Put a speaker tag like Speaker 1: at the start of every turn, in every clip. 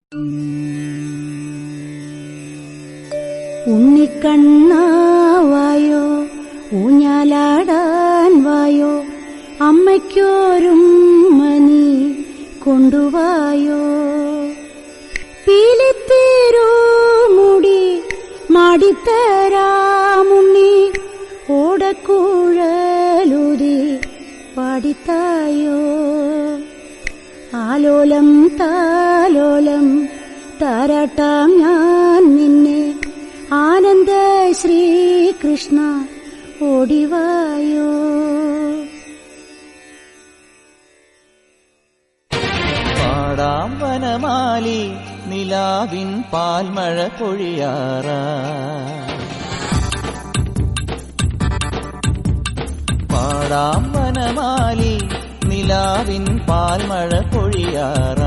Speaker 1: ഉണ്ണിക്കണ്ണാവായോ ഊഞ്ഞാലാടാൻ വായോ അമ്മയ്ക്കോരും മണി കൊണ്ടുവായോ പീലിത്തേരോ മുടി മാടിത്തരാമുണ്ണി ഓടക്കുഴലുതി പാടിത്തായോ ആലോലം താലോലം താരാട്ടാം ഞാൻ നിന്നെ ആനന്ദ ശ്രീകൃഷ്ണ ഓടിവായോ
Speaker 2: പാടാം വനമാലി നിലാവിൻ പാൽമഴ പൊഴിയാറ പാടാം വനമാലി നിലാവിൻ പാൽമഴ പൊഴിയാറ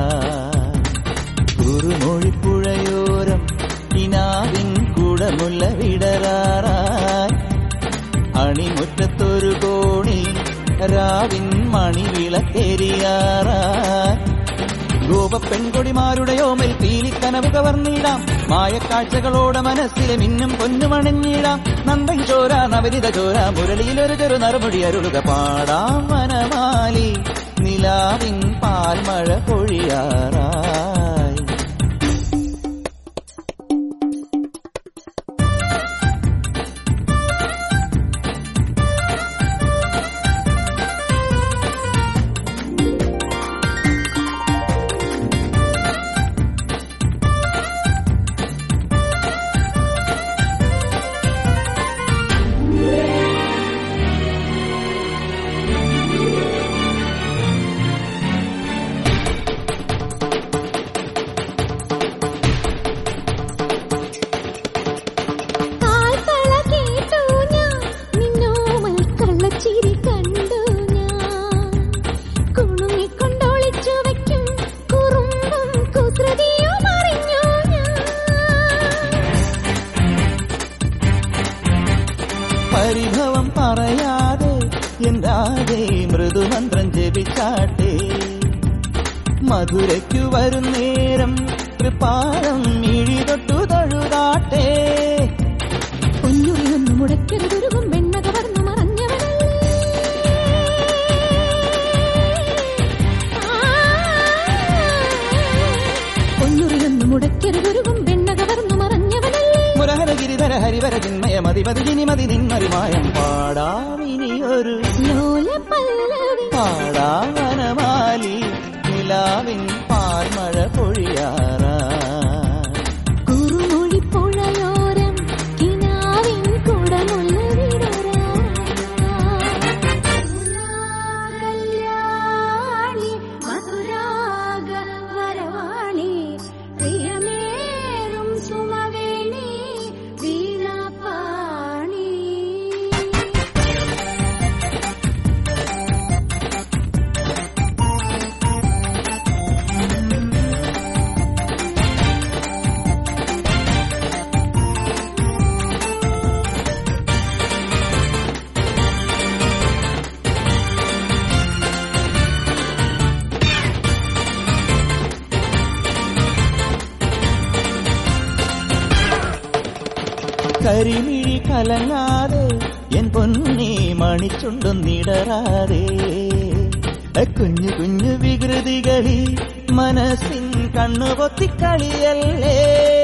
Speaker 2: കുറുമൊഴിപ്പുഴയോരം കിനാവിൻ കുടമുല്ല വിടരാറായി അണിമുറ്റത്തൊരു കോണി രാവിൻ മണിവിളക്കെരിയാറായി ഗോപ പെൺകൊടിമാരുടെ ഓമൽ പീലിക്കനവ് കവർന്നിടാം മായക്കാഴ്ചകളോടെ മനസ്സിലെ മിന്നും പൊന്നുമണഞ്ഞിടാം നന്ദൻ ചോര നവരിത ചോര മുരളിയിലൊരു ചെറു നറുമുടി അരുളുക പാടാം വനമാലി നിലാവിൻ പാൽമഴ പൊഴിയാറായി
Speaker 3: കാൽത്തള കേട്ടു ഞാൻ നിന്നോമൽ കള്ളച്ചിരി കണ്ടു ഞാൻ കുണുങ്ങിക്കൊണ്ടൊളിച്ചു വയ്ക്കും കുറുമ്പും കുസൃതിയും അറിഞ്ഞു ഞാൻ
Speaker 2: പരിഭവം പറയാതെ എന്താതെ മൃദുമന്ത്രം ജപിച്ചാട്ടെ മധുരയ്ക്കു വരും നേരം തൃപ്പാദം മിഴി തൊട്ടു തൊഴുതാട്ടെ
Speaker 3: പൊന്നുറിയൊന്നു മുടക്കരുതൊരുകും വെണ്ണ കവർന്നു മറഞ്ഞവനല്ലേ പൊന്നുറിയൊന്നു മുടക്കരുതൊരുകും വെണ്ണ കവർന്നു മറഞ്ഞവനല്ലേ
Speaker 2: മുരഹര ഗിരിധര ഹരിവര ചിന്മയ മതിപതി ജിനിമതി നിന്മറിമായം പാടാമിനിയൊരു
Speaker 3: ലോല പല്ലവി
Speaker 2: പാടാവനമാലി നിലാവിൻ പാൽമഴ പൊഴിയാറാ
Speaker 3: കുറുമൊഴിപ്പുഴയോരം കിനാവിൻ കുടമുള്ള വിടരാളി മധുരാഗ വരവാളി പ്രിയമേറും സുമവേണി വീണാപാണി
Speaker 2: കരിമിഴി കലങ്ങാതെ എൻ പൊന്നി മണിച്ചുണ്ടൊന്നിടറാതെ കുഞ്ഞു കുഞ്ഞു വികൃതികളിൽ മനസ്സിൻ കണ്ണുപൊത്തിക്കളിയല്ലേ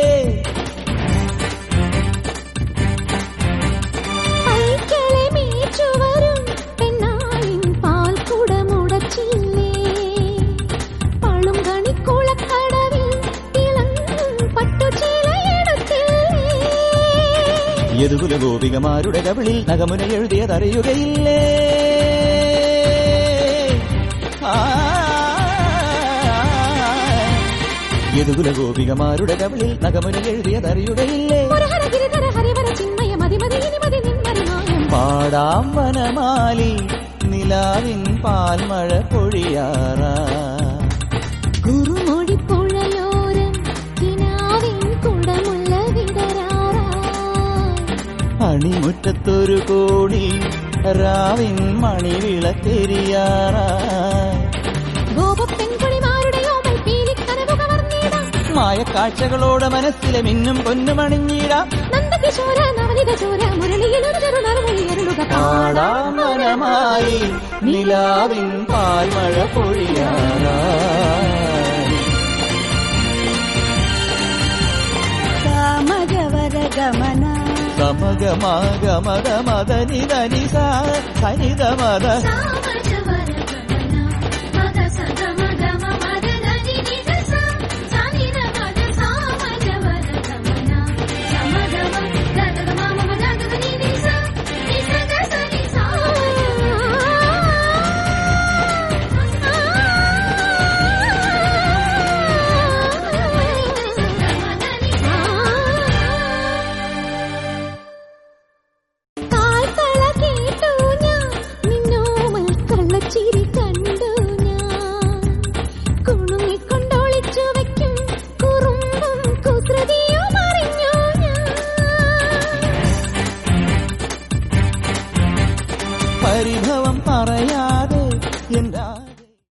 Speaker 3: പൈക്കളെ മീച്ചുവരും പെണ്ണാളിൻ പാൽക്കുടമുടച്ചില്ലേ പളും കണിക്കുളക്കടവിൽ തിളങ്ങും പട്ടുചീലയെടുത്തില്ലേ
Speaker 2: യദുകുല ഗോപികമാരുടെ കവിളിൽ നഗമുന എഴുതിയതറിയുകയില്ലേ ആ യദുകുല ഗോപികമാരുടെ കവിളിൽ നഗമുന എഴുതിയതറിയുകയില്ലേ
Speaker 3: മുരഹര ഗിരിധര ഹരിവര ചിന്മയ മതിമതി ഇനിമതി നിന്മറിമായം
Speaker 2: പാടാം വനമാലി നിലാവിൻ പാൽമഴ പൊഴിയാറാ
Speaker 3: കുറുമൊഴിപ്പുഴയോരം കിനാവിൻ കുടമുള്ള വിടരാറാ
Speaker 2: അണിമുറ്റത്തൊരു കോടി രാവിൻ മണിവിളക്കെരിയാറാ
Speaker 3: ഗോപപ്പെൺകുളിമാരുടെ ഓമൽ പീലിക്കനവു കവർന്നിടാം
Speaker 2: മായക്കാഴ്ചകളോട് മനസ്സിലെ മിന്നും പൊന്നുമണിഞ്ഞിടാം
Speaker 3: നന്ദകിശോര നവനിത ചോര മുരളിയിലൊരു ചെറുനറുമൊഴിയരുളുക
Speaker 2: പാടാം മനമായി നിലാവിൻ പാൽമഴ പൊഴിയാറായി
Speaker 1: കാമജവര ഗമന
Speaker 2: സമഗമാഗമത മദ നിദ നിസ സനിത മദ
Speaker 3: കാൽത്തള കേട്ടു ഞാൻ നിന്നോമൽ കള്ളച്ചിരി കണ്ടു ഞാൻ കുണുങ്ങിക്കൊണ്ടൊളിച്ചു വയ്ക്കും കുറുമ്പും കുസൃതിയും അറിഞ്ഞു ഞാൻ
Speaker 2: പരിഭവം പറയാ